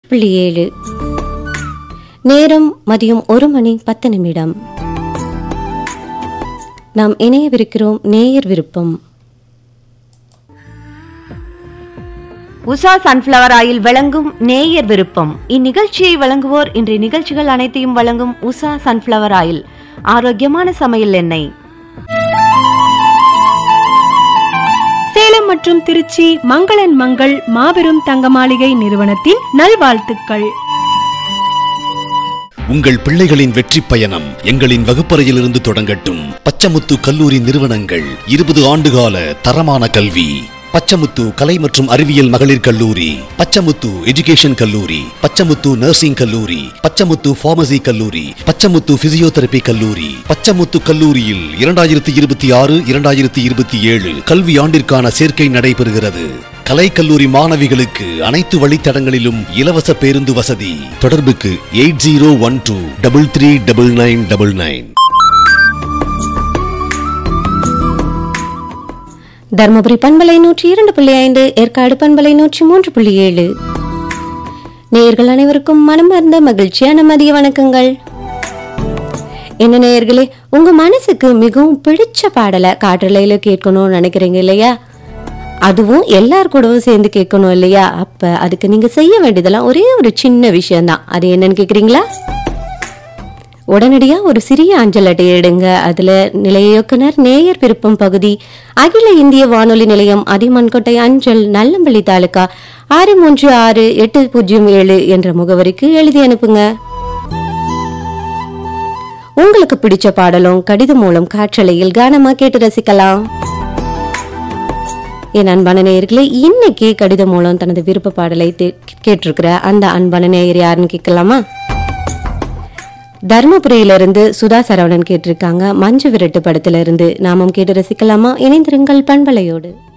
புள்ளி ஏழு நேரம் மதியம் ஒரு மணி பத்து நிமிடம் நாம் இணையவிருக்கிறோம் நேயர் விருப்பம் உஷா சன்ஃப்ளவர் ஆயில் வழங்கும் நேயர் விருப்பம் இந்நிகழ்ச்சியை வழங்குவோர் இன்றைய நிகழ்ச்சிகள் அனைத்தையும் வழங்கும் உஷா சன்ஃப்ளவர் ஆயில் ஆரோக்கியமான சமையல் எண்ணெய் சேலம் மற்றும் திருச்சி மங்களன் மங்கள் மாபெரும் தங்க மாளிகை நிறுவனத்தின் நல்வாழ்த்துக்கள் உங்கள் பிள்ளைகளின் வெற்றி பயணம் எங்களின் வகுப்பறையிலிருந்து தொடங்கட்டும் பச்சமுத்து கல்லூரி நிறுவனங்கள் இருபது ஆண்டுகால தரமான கல்வி பச்சமுத்து கலை மற்றும் அறிவியல் மகளிர் கல்லூரி பச்சமுத்து எஜுகேஷன் கல்லூரி பச்சமுத்து நர்சிங் கல்லூரி பச்சமுத்து பார்மசி கல்லூரி பச்சமுத்து பிசியோதெரபி கல்லூரி பச்சமுத்து கல்லூரியில் இரண்டாயிரத்தி இருபத்தி ஆறு இரண்டாயிரத்தி இருபத்தி ஏழு கல்வி ஆண்டிற்கான சேர்க்கை நடைபெறுகிறது கலைக்கல்லூரி மாணவிகளுக்கு அனைத்து வழித்தடங்களிலும் இலவச பேருந்து வசதி தொடர்புக்கு eight zero one two double three double nine double nine Dharmapuri பண்பலை நூற்றி இரண்டு புள்ளி ஐந்து ஏற்காடு பண்பலை நூற்றி மூன்று புள்ளி ஏழு நேயர்கள் அனைவருக்கும் மனமார்ந்த மகிழ்ச்சியான மதிய வணக்கங்கள் என்ன நேயர்களே உங்க மனசுக்கு மிகவும் பிடிச்ச பாடலை காற்றலையில கேட்கணும்னு நினைக்கிறீங்க இல்லையா அதுவும் எல்லார் கூடவும் சேர்ந்து கேட்கணும் இல்லையா அப்ப அதுக்கு நீங்க செய்ய வேண்டியதெல்லாம் ஒரே ஒரு சின்ன விஷயம்தான் அது என்னன்னு கேக்குறீங்களா உடனடியா ஒரு சிறிய அஞ்சல் அட்டையை எடுங்க அதுல நிலைய இயக்குனர் நேயர் விருப்பம் பகுதி அகில இந்திய வானொலி நிலையம் அதிமன்கோட்டை அஞ்சல் நல்லம்பள்ளி தாலுகா ஆறு மூன்று ஆறு எட்டு பூஜ்ஜியம் ஏழு என்ற முகவரிக்கு எழுதி அனுப்புங்க உங்களுக்கு பிடிச்ச பாடலும் கடிதம் மூலம் காற்றலையில் கானமா கேட்டு ரசிக்கலாம் என் அன்பான நேயர்களே இன்னைக்கு கடிதம் மூலம் தனது விருப்ப பாடலை தே- கேட்டிருக்கிற அந்த அன்பான நேயர் யாருன்னு கேட்கலாமா தருமபுரியிலிருந்து சுதா சரவணன் கேட்டிருக்காங்க மஞ்சு விரட்டு படத்திலிருந்து நாமும் கேட்டு ரசிக்கலாமா இணைந்திருங்கள் பண்பலையோடு